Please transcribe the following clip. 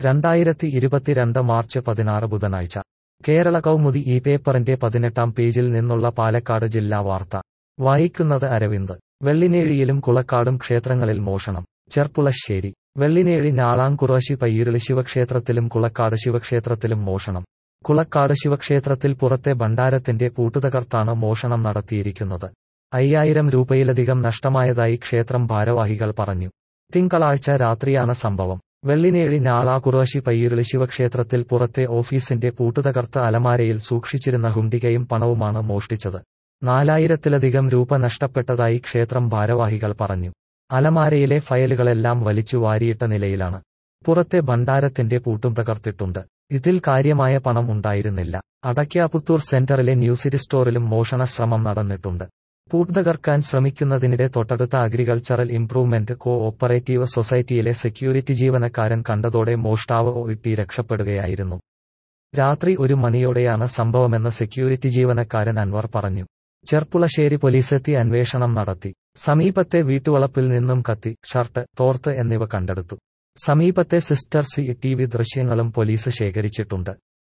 രണ്ടായിരത്തി ഇരുപത്തിരണ്ട് മാർച്ച് പതിനാറ് ബുധനാഴ്ച കേരള കൗമുദി ഈ പേപ്പറിന്റെ പതിനെട്ടാം പേജിൽ നിന്നുള്ള പാലക്കാട് ജില്ലാ വാർത്ത വായിക്കുന്നത് അരവിന്ദ് വെള്ളിനേഴിയിലും കുളക്കാടും ക്ഷേത്രങ്ങളിൽ മോഷണം ചെർപ്പുളശ്ശേരി വെള്ളിനേഴി ഞാളാംകുറശി പയ്യിരുളി ശിവക്ഷേത്രത്തിലും കുളക്കാട് ശിവക്ഷേത്രത്തിലും മോഷണം കുളക്കാട് ശിവക്ഷേത്രത്തിൽ പുറത്തെ ഭണ്ഡാരത്തിന്റെ പൂട്ടുതകർത്താണ് മോഷണം നടത്തിയിരിക്കുന്നത് അയ്യായിരം രൂപയിലധികം നഷ്ടമായതായി ക്ഷേത്രം ഭാരവാഹികൾ പറഞ്ഞു തിങ്കളാഴ്ച രാത്രിയാണ് സംഭവം വെള്ളിനേഴി ഞാളാകുറശി പയ്യിരുളി ശിവക്ഷേത്രത്തിൽ പുറത്തെ ഓഫീസിന്റെ പൂട്ടുതകർത്ത അലമാരയിൽ സൂക്ഷിച്ചിരുന്ന ഹുണ്ടികയും പണവുമാണ് മോഷ്ടിച്ചത് നാലായിരത്തിലധികം രൂപ നഷ്ടപ്പെട്ടതായി ക്ഷേത്രം ഭാരവാഹികൾ പറഞ്ഞു അലമാരയിലെ ഫയലുകളെല്ലാം വലിച്ചു വാരിയിട്ട നിലയിലാണ് പുറത്തെ ഭണ്ഡാരത്തിന്റെ പൂട്ടും തകർത്തിട്ടുണ്ട് ഇതിൽ കാര്യമായ പണം ഉണ്ടായിരുന്നില്ല അടയ്ക്കാപുത്തൂർ സെന്ററിലെ ന്യൂസിറ്റി സ്റ്റോറിലും മോഷണ ശ്രമം നടന്നിട്ടുണ്ട് പൂട്ടുതകർക്കാൻ ശ്രമിക്കുന്നതിനിടെ തൊട്ടടുത്ത അഗ്രികൾച്ചറൽ ഇംപ്രൂവ്മെന്റ് കോ ഓപ്പറേറ്റീവ് സൊസൈറ്റിയിലെ സെക്യൂരിറ്റി ജീവനക്കാരൻ കണ്ടതോടെ മോഷ്ടാവ് ഒഇട്ടി രക്ഷപ്പെടുകയായിരുന്നു രാത്രി ഒരു മണിയോടെയാണ് സംഭവമെന്ന് സെക്യൂരിറ്റി ജീവനക്കാരൻ അൻവർ പറഞ്ഞു ചെർപ്പുളശ്ശേരി പോലീസെത്തി അന്വേഷണം നടത്തി സമീപത്തെ വീട്ടുവളപ്പിൽ നിന്നും കത്തി ഷർട്ട് തോർത്ത് എന്നിവ കണ്ടെടുത്തു സമീപത്തെ സിസ്റ്റർ സി ടി വി ദൃശ്യങ്ങളും പോലീസ് ശേഖരിച്ചിട്ടുണ്ട്